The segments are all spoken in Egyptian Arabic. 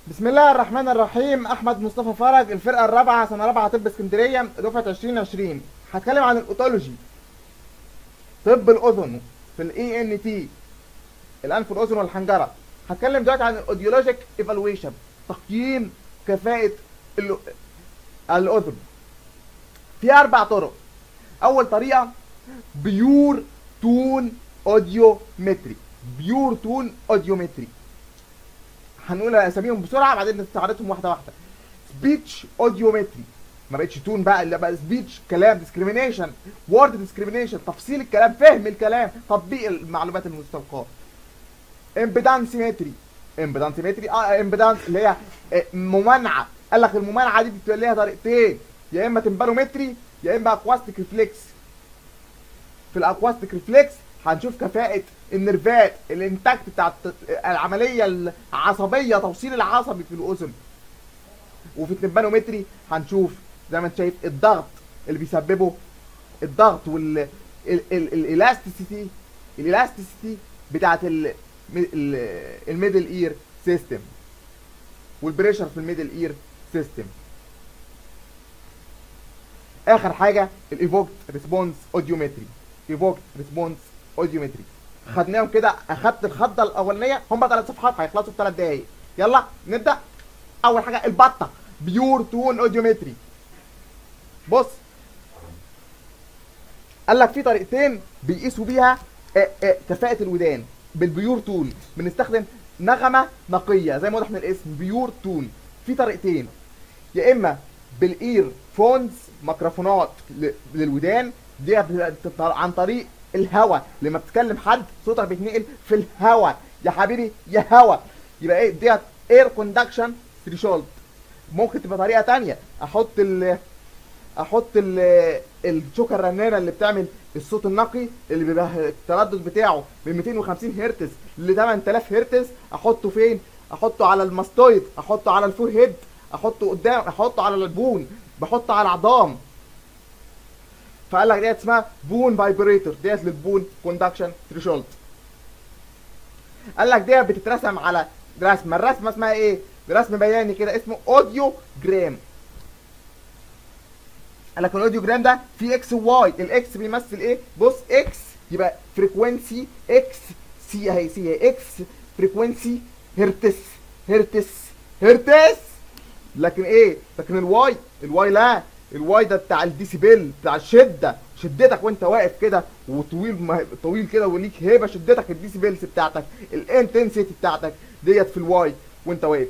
بسم الله الرحمن الرحيم احمد مصطفى فرج الفرقه الرابعه سنه رابعه طب اسكندريه دفعه 2020 هتكلم عن الاوتولوجي طب الاذن في الاي ان تي الانف والاذن والحنجره هتكلم دلوقتي عن الاوديولوجيك ايفالويشن تقييم كفاءه ال- الاذن في اربع طرق اول طريقه بيور تون اوديومتري بيور تون اوديومتري هنقول اساميهم بسرعه بعدين نستعرضهم واحده واحده سبيتش اوديومتري ما بقتش تون بقى اللي بقى سبيتش كلام ديسكريميشن وورد ديسكريميشن تفصيل الكلام فهم الكلام تطبيق المعلومات المستوقعه امبيدانسيمتري امبيدانسيمتري اه امبيدانس اللي هي آه، ممانعه قال لك الممانعه دي بتبقى ليها طريقتين يا اما تمبانومتري يا اما اكواستيك ريفلكس في الاكواستيك ريفلكس هنشوف كفاءة النرفات الانتاكت بتاع العملية العصبية توصيل العصبي في الأذن وفي التمبانومتري هنشوف زي ما انت شايف الضغط اللي بيسببه الضغط وال ال- ال- الالاستيسيتي الالاستيسيتي بتاعت ال ال- الميدل اير سيستم والبريشر في الميدل اير سيستم اخر حاجه الايفوكت ريسبونس اوديومتري ايفوكت ريسبونس اوديومتري خدناهم كده اخدت الخضه الاولانيه هم ثلاث صفحات هيخلصوا في ثلاث دقايق يلا نبدا اول حاجه البطه بيور تون اوديومتري بص قال لك في طريقتين بيقيسوا بيها آه، آه، كفاءة الودان بالبيور تون بنستخدم نغمة نقية زي ما واضح من الاسم بيور تون في طريقتين يا اما بالاير فونز ميكروفونات ل- للودان دي بتبقى بتبقى عن طريق الهواء لما بتكلم حد صوتك بيتنقل في الهواء يا حبيبي يا هوا يبقى ايه ديت اير كوندكشن ثريشولد ممكن تبقى طريقه تانية احط ال احط ال الشوكه الرنانه اللي بتعمل الصوت النقي اللي بيبقى التردد بتاعه من 250 هرتز ل 8000 هرتز احطه فين احطه على الماستويد احطه على الفور هيد احطه قدام احطه على البون بحطه على العظام فقال لك ديت اسمها بون فايبريتور ديت للبون كوندكشن ثريشولد قال لك ديت بتترسم على رسمه الرسمه اسمها ايه رسم بياني كده اسمه اوديو جرام قال لك الاوديو جرام ده فيه اكس وواي الاكس بيمثل ايه بص اكس يبقى فريكوينسي اكس سي اهي سي اهي اكس فريكوينسي هرتس هرتس هرتس لكن ايه لكن الواي الواي لا الواي ده بتاع الديسيبل بتاع الشده شدتك وانت واقف كده وطويل ما- طويل كده وليك هيبه شدتك الديسيبلز بتاعتك الانتنسيتي بتاعتك ديت في الواي وانت واقف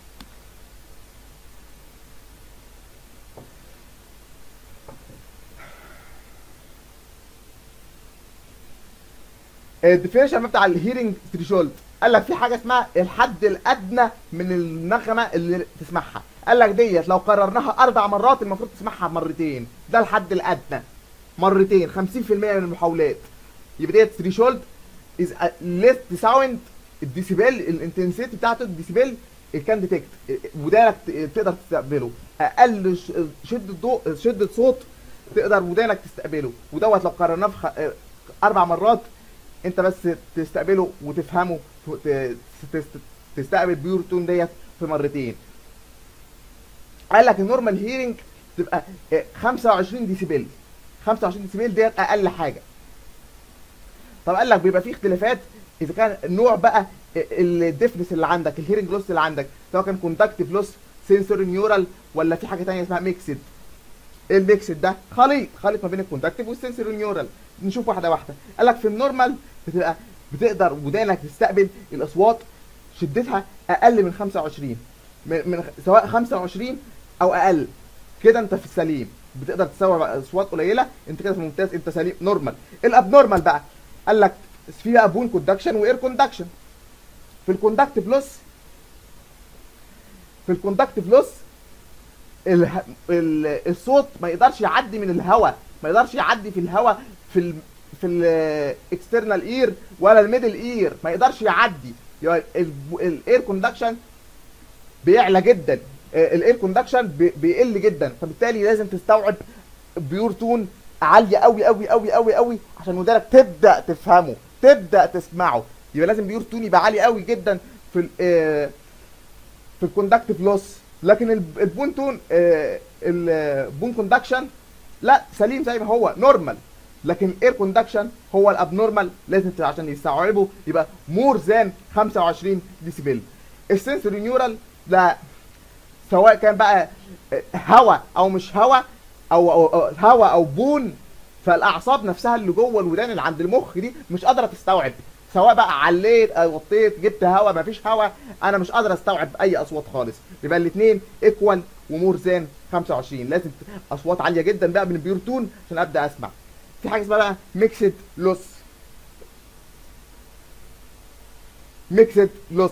الديفينيشن بتاع الهيرنج ثريشولد قال لك في حاجه اسمها الحد الادنى من النغمه اللي تسمعها قال لك ديت لو قررناها اربع مرات المفروض تسمعها مرتين ده الحد الادنى مرتين 50% من المحاولات يبقى ديت ثريشولد از ليست ساوند الديسيبل الانتنسيتي بتاعته الديسيبل كان ديتكت ودانك ت- تقدر تستقبله اقل ش- شده ضوء شده صوت تقدر ودانك تستقبله ودوت لو قررناه في خ- اربع مرات انت بس تستقبله وتفهمه ت- تست- تستقبل بيور تون ديت في مرتين قال لك النورمال هيرنج تبقى اه، 25 ديسيبل 25 ديسيبل ديت اقل حاجه طب قال لك بيبقى فيه اختلافات اذا كان النوع بقى الديفنس اللي عندك الهيرنج لوس اللي عندك سواء كان كونتاكتيف لوس سنسوري نيورال ولا في حاجه تانية اسمها ميكسد ايه الميكسد ده خليط خليط ما بين الكونتاكتيف والسنسوري نيورال نشوف واحده واحده قال لك في النورمال بتبقى بتقدر ودانك تستقبل الاصوات شدتها اقل من 25 من, من سواء 25 او اقل كده انت في السليم بتقدر تستوعب اصوات قليله انت كده في الممتاز انت سليم نورمال الابنورمال بقى قال لك في بقى بون كوندكشن واير كوندكشن في الكوندكتيف لوس في الكوندكتيف لوس اله... ال... الصوت ما يقدرش يعدي من الهواء ما يقدرش يعدي في الهواء في ال... في الاكسترنال اير ولا الميدل اير ما يقدرش يعدي يعني الاير كوندكشن بيعلى جدا الاير كوندكشن بيقل جدا فبالتالي لازم تستوعب بيور تون عاليه قوي قوي قوي قوي قوي عشان ودانك تبدا تفهمه تبدا تسمعه يبقى لازم بيور تون يبقى عالي قوي جدا في ال- آه، في الكوندكتيف لوس لكن الب- البون تون آه، البون كوندكشن لا سليم زي ما هو نورمال لكن الاير كوندكشن هو الابنورمال لازم ت- عشان يستوعبه يبقى مور ذان 25 ديسيبل السنسوري نيورال لا سواء كان بقى هواء او مش هواء او أو- أو هواء او بون فالاعصاب نفسها اللي جوه الودان اللي عند المخ دي مش قادره تستوعب سواء بقى عليت أو وطيت جبت هواء مفيش هواء انا مش قادر استوعب اي اصوات خالص يبقى الاثنين ايكوال ومور ذان 25 لازم ت- اصوات عاليه جدا بقى من البيور تون عشان ابدا اسمع في حاجه اسمها بقى ميكسد لوس ميكسد لوس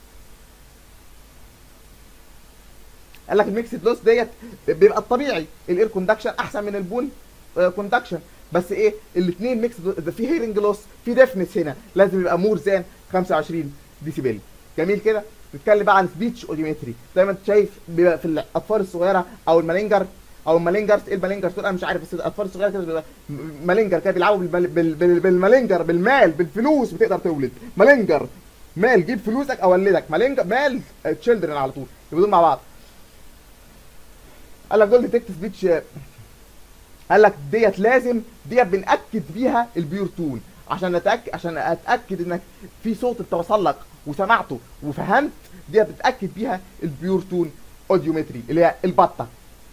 قال لك الميكسد لوس ديت بيبقى الطبيعي الاير كوندكشن احسن من البون كوندكشن بس ايه الاثنين ميكسد في هيرنج لوس في ديفنس هنا لازم يبقى مور ذان 25 ديسيبل جميل كده نتكلم بقى عن سبيتش اوديومتري زي ما انت شايف بيبقى في الاطفال الصغيره او المالينجر او المالينجرز ايه المالينجرز دول انا مش عارف بس الاطفال الصغيره كده بيبقى م- مالينجر كده بيلعبوا بالمال بال بال بالمالينجر بالمال بالفلوس بتقدر تولد مالينجر مال جيب فلوسك اولدك مالينجر مال تشيلدرن على طول يبقوا دول مع بعض قال لك دول ديتكت سبيتش قال لك ديت لازم ديت بنأكد بيها البيور تون عشان نتأكد عشان اتأكد انك في صوت انت وصل لك وسمعته وفهمت ديت بتأكد بيها البيور تون اوديومتري اللي هي البطه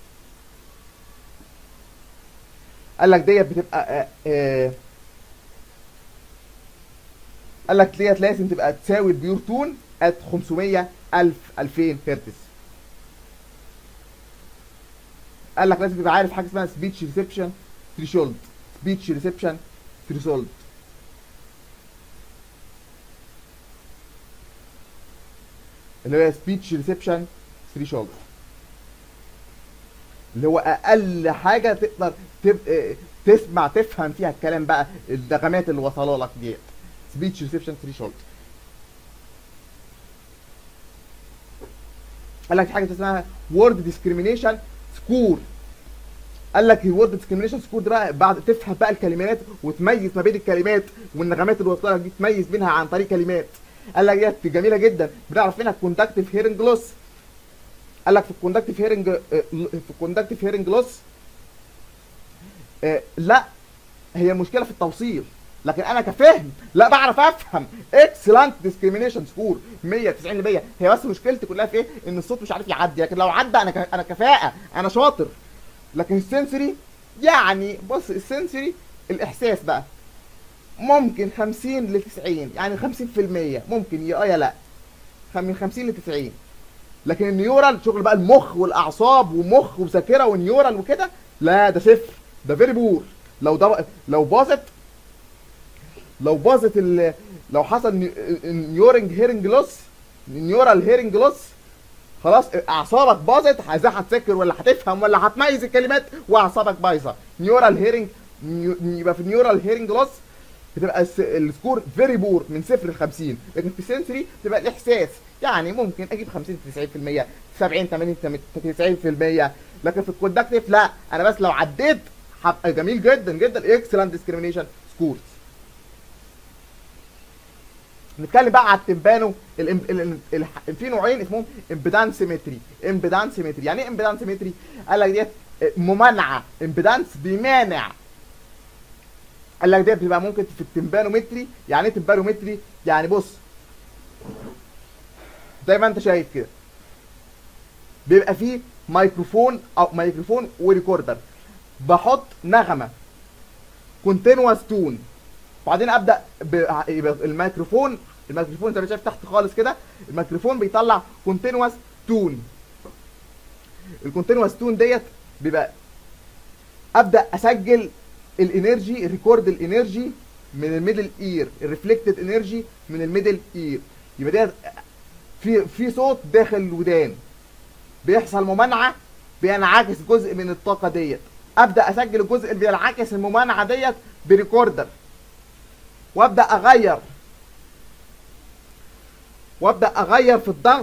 قال لك ديت بتبقى آه آه قال لك ديت لازم تبقى تساوي البيور تون ات 500 1000 2000 هرتز قال لك لازم تبقى عارف حاجه اسمها سبيتش ريسبشن ثريشولد سبيتش ريسبشن ثريشولد اللي هو سبيتش ريسبشن ثريشولد اللي هو اقل حاجه تقدر تب... آه، تسمع تفهم فيها الكلام بقى النغمات اللي وصلوا لك ديت سبيتش ريسبشن ثريشولد قال لك في حاجه اسمها وورد ديسكريميشن سكور قال لك الورد ديسكريميشن سكور ده بقى بعد تفهم بقى الكلمات وتميز ما بين الكلمات والنغمات اللي وصلت لك دي تميز بينها عن طريق كلمات قال لك ديت جميله جدا بنعرف منها الكوندكتيف هيرنج لوس قال لك في الكوندكتيف هيرنج في الكوندكتيف هيرنج لوس لا هي المشكله في التوصيل لكن انا كفهم لا بعرف افهم اكسلنت ديسكريميشن سكور 190 ل 100 هي بس مشكلتي كلها في ايه ان الصوت مش عارف يعدي لكن لو عدى انا ك... انا كفاءه انا شاطر لكن السنسوري يعني بص السنسوري الاحساس بقى ممكن 50 ل 90 يعني 50% ممكن يا اه يا لا من 50 ل 90 لكن النيورال شغل بقى المخ والاعصاب ومخ وذاكره ونيورال وكده لا ده صفر ده فيري بور لو ده لو باظت لو باظت ال... لو حصل نيورنج هيرنج لوس نيورال هيرنج لوس خلاص اعصابك باظت ازاي هتذاكر ولا هتفهم ولا هتميز الكلمات واعصابك بايظه نيورال هيرنج يبقى في النيورال هيرنج لوس بتبقى الس- السكور فيري بور من صفر ل 50 لكن في السنسوري تبقى الاحساس يعني ممكن اجيب 50 90% 70 80 90% لكن في الكوندكتيف لا انا بس لو عديت هبقى جميل جدا جدا اكسلنت ديسكريميشن سكورز نتكلم بقى على التمبانو الام- ال- ال- ال- في نوعين اسمهم امبيدانس سيمتري امبيدانس سيمتري يعني ايه امبيدانس سيمتري قال لك ديت ممانعه امبيدانس بيمانع قال لك ديت بتبقى ممكن في التمبانومتري يعني ايه تمبانومتري يعني بص زي ما انت شايف كده بيبقى فيه ميكروفون او ميكروفون وريكوردر بحط نغمه كونتينوس تون بعدين ابدا ب... يبقى الميكروفون الميكروفون زي ما شايف تحت خالص كده الميكروفون بيطلع كونتينوس تون الكونتينوس تون ديت بيبقى ابدا اسجل الانرجي ريكورد الانرجي من الميدل اير الريفلكتد انرجي من الميدل اير يبقى ديت في في صوت داخل الودان بيحصل ممانعه بينعكس جزء من الطاقه ديت ابدا اسجل الجزء اللي بينعكس الممانعه ديت بريكوردر وابدا اغير وابدا اغير في الضغط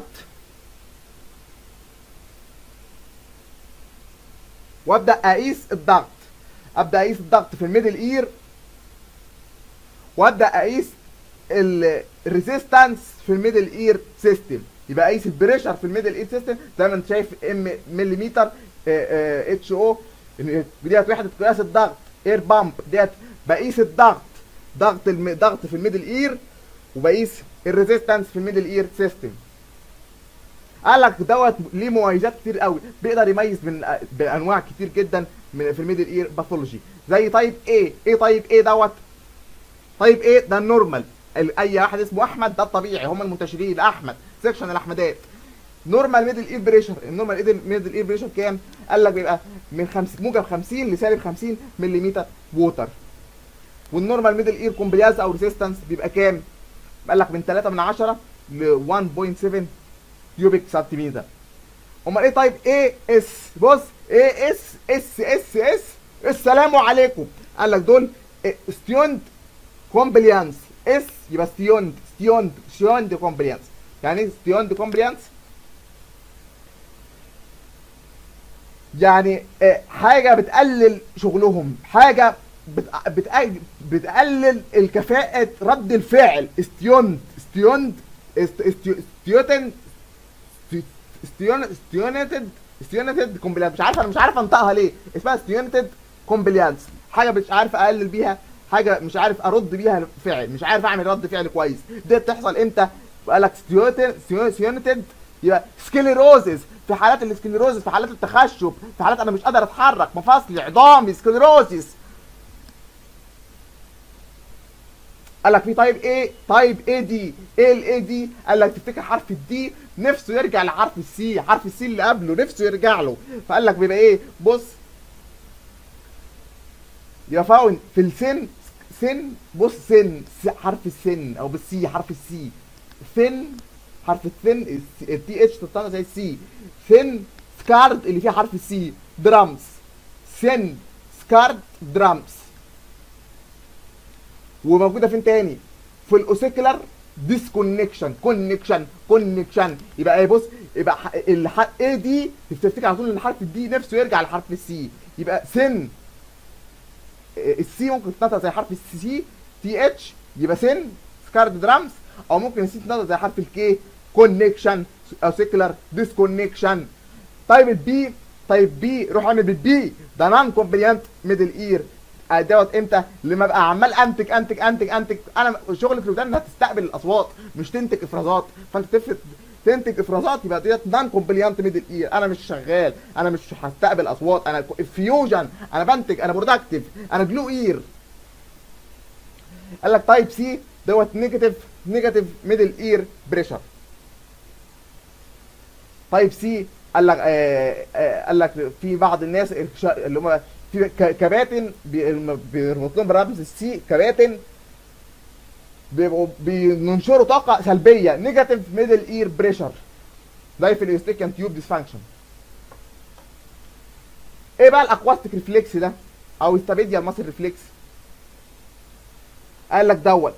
وابدا اقيس الضغط ابدا اقيس الضغط في الميدل اير وابدا اقيس الريزيستانس في الميدل اير سيستم يبقى قيس البريشر في الميدل اير سيستم زي ما انت شايف ام مليمتر اتش او ديت وحده قياس الضغط اير بامب ديت بقيس الضغط ضغط الم... ضغط في الميدل اير وبقيس الريزيستنس في الميدل اير سيستم قال لك دوت ليه مميزات كتير قوي بيقدر يميز من بانواع كتير جدا من في الميدل اير باثولوجي زي طيب ايه ايه طيب ايه دوت طيب ايه ده النورمال ال- اي واحد اسمه احمد ده الطبيعي هم المنتشرين الاحمد سيكشن الاحمدات نورمال ميدل اير بريشر النورمال ميدل اير بريشر كام قال لك بيبقى من خمس موجب 50 لسالب 50 ملم ووتر والنورمال ميدل اير كومبليانس او ريزيستنس بيبقى كام قال لك من 3 من 10 ل 1.7 كيوبيك سنتيمتر امال ايه طيب ايه اس بص ايه اس اس اس اس السلام عليكم قال لك دول ستيوند كومبليانس اس يبقى ستيوند ستيوند ستيوند كومبليانس يعني ايه ستيوند كومبليانس يعني آه، حاجه بتقلل شغلهم حاجه بت- بتق- بتقلل الكفاءه رد الفعل ستيوند ستيوند است- استيو- ستيوتن ستيون ستيونتد ستيونتد كومبليانس مش عارف انا مش عارف انطقها ليه اسمها ستيونتد كومبليانس حاجه مش عارف اقلل بيها حاجه مش عارف ارد بيها فعل مش عارف اعمل رد فعل كويس دي بتحصل امتى بقى لك ستيونتد يبقى سكليروزز في حالات السكليروزز في حالات التخشب في حالات انا مش قادر اتحرك مفاصلي عظامي سكليروزز قال لك في تايب ايه تايب ايه دي ايه الاي دي قال لك تفتكر حرف الدي نفسه يرجع لحرف السي حرف السي اللي قبله نفسه يرجع له فقال لك بيبقى ايه بص يبقى فاون في السن سن بص سن س- حرف السن او بالسي حرف السي سن حرف السن التي اتش تطلع زي السي سن سكارد اللي فيها حرف السي درامز سن سكارد درامز وموجوده فين تاني في الاوسيكلر ديسكونكشن كونكشن كونكشن يبقى ايه بص يبقى ح- الح... ايه دي تفتكر على طول ان حرف الدي نفسه يرجع لحرف السي يبقى سن السي ممكن تتنطق زي حرف السي تي اتش يبقى سن سكارد درامز او ممكن السي تتنطق زي حرف الكي كونكشن او سيكلر ديسكونكشن طيب البي طيب بي روح اعمل بالبي ده نان كومبليانت ميدل اير دوت امتى لما ابقى عمال انتج انتج انتج انتج انا شغلي في الودان انها تستقبل الاصوات مش تنتج افرازات فانت تفرد تنتج افرازات يبقى ديت نان كومبليانت ميدل اير انا مش شغال انا مش هستقبل اصوات انا فيوجن انا بنتج انا برودكتيف انا جلو اير قال لك تايب سي دوت نيجاتيف نيجاتيف ميدل اير بريشر تايب سي قال لك آه آه قال لك في بعض الناس الش- اللي هم في ك- كباتن بي- الم- بيربط لهم برمز السي كباتن بيبقوا بينشروا طاقه سلبيه نيجاتيف ميدل اير بريشر زي في الاستيكان تيوب ديسفانكشن ايه بقى الاكواستيك ريفلكس ده او استابيديا الماسل ريفلكس قال لك دوت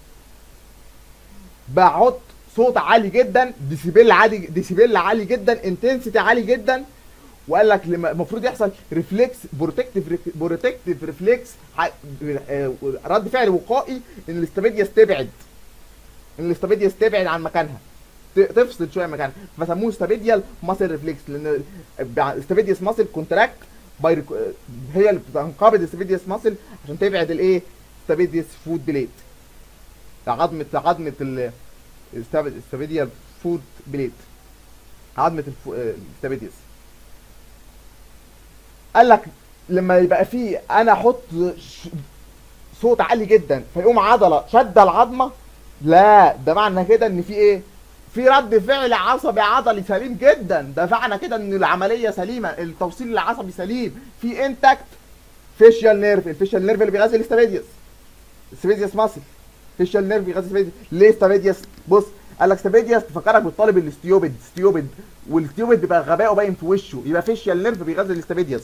بحط صوت عالي جدا ديسيبل عالي ديسيبل عالي جدا انتنسيتي عالي جدا وقال لك لما المفروض يحصل ريفلكس بروتكتيف بروتكتيف ريفلكس رد فعل وقائي ان الاستابيديا تبعد ان الاستابيديا تبعد عن مكانها ت- تفصل شويه مكانها فسموه استابيديال ماسل ريفلكس لان استابيديوس ماسل كونتراكت باي هي اللي بتنقبض استابيديوس ماسل عشان تبعد الايه استابيديوس فود بليت عظمه عظمه ال استابيديال فود بليت عظمه الفو- آه، الاستابيديوس قال لك لما يبقى فيه انا احط ش- صوت عالي جدا فيقوم عضله شد العظمه لا ده معنى كده ان في ايه في رد فعل عصبي عضلي سليم جدا ده معنى كده ان العمليه سليمه التوصيل العصبي سليم في انتاكت فيشيال نيرف الفيشيال نيرف اللي بيغذي الاستابيديوس استابيديوس ماسل فيشيال نيرف بيغذي استابيديوس ليه استابيديوس بص قال لك استابيديوس تفكرك بالطالب الاستيوبد ستيوبد والستيوبد بيبقى غبائه باين في وشه يبقى فيشيال نيرف بيغذي الاستابيديوس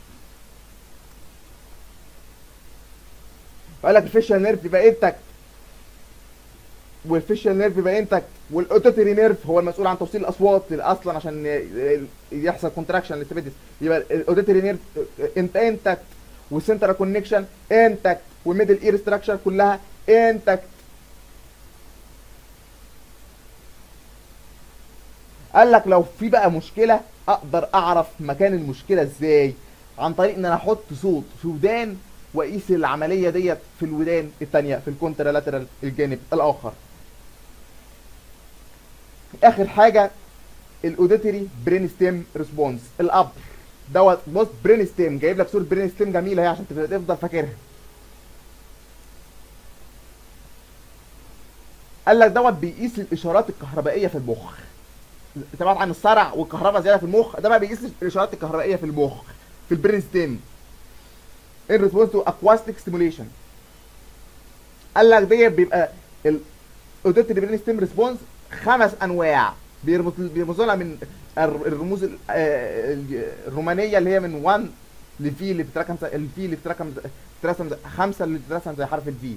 فقال لك الفيشيال نيرف يبقى انتاكت والفيشيال نيرف يبقى انتاكت والاوتوتري نيرف هو المسؤول عن توصيل الاصوات اصلا عشان ي- يحصل كونتراكشن للستابيديس يبقى الاوتوتري نيرف انت انتاكت والسنترال كونكشن انتاكت والميدل اير ستراكشر كلها انتاكت قال لك لو في بقى مشكله اقدر اعرف مكان المشكله ازاي عن طريق ان انا احط صوت في ودان واقيس العمليه ديت في الودان الثانيه في الكونترالاترال الجانب الاخر اخر حاجه الاوديتري برين ستيم ريسبونس الاب دوت بص برين ستيم جايب لك صوره برين ستيم جميله اهي عشان تفضل فاكرها قال لك دوت بيقيس الاشارات الكهربائيه في المخ سمعت عن الصرع والكهرباء زياده في المخ ده بقى بيقيس الاشارات الكهربائيه في المخ في البرين ستيم ان ريسبونس تو اكواستيك ستيموليشن قال لك ديت بيبقى الاوديتري برين ستيم ريسبونس خمس انواع بيرمز بيرمزوا لها من الر- الرموز ال- آه، ال- الرومانيه اللي هي من 1 لفي اللي بتتركم زي- الفي اللي بتتركم زي- بتترسم زي- خمسه اللي بتترسم زي حرف الفي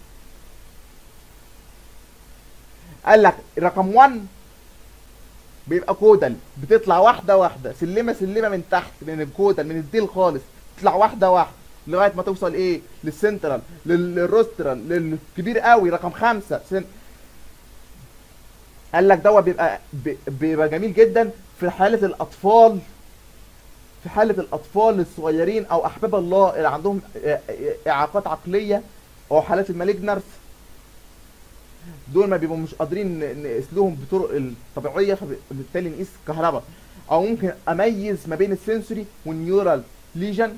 قال لك رقم 1 بيبقى كودل بتطلع واحده واحده سلمه سلمه من تحت من الكودل من الديل خالص تطلع واحده واحده لغايه ما توصل ايه للسنترال لل- للروسترال للكبير قوي رقم خمسة سن... قال لك دوت بيبقى بي- بيبقى جميل جدا في حاله الاطفال في حاله الاطفال الصغيرين او احباب الله اللي عندهم آه، آه، اعاقات عقليه او حالات المالجنرز دول ما بيبقوا مش قادرين ن- نقيس لهم بطرق الطبيعيه فبالتالي نقيس كهرباء او ممكن اميز ما بين السنسوري والنيورال ليجن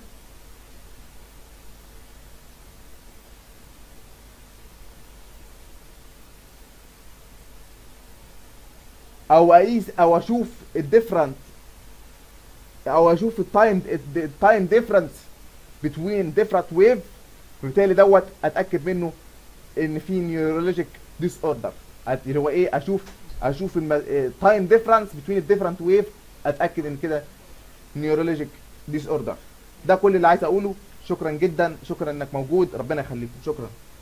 او اقيس او اشوف الديفرنت او اشوف التايم التايم ديفرنس بتوين ديفرنت ويف وبالتالي دوت اتاكد منه ان في نيورولوجيك ديس اوردر اللي هو ايه اشوف اشوف التايم ديفرنس بتوين الديفرنت ويف اتاكد ان كده نيورولوجيك ديس اوردر ده كل اللي عايز اقوله شكرا جدا شكرا انك موجود ربنا يخليكم شكرا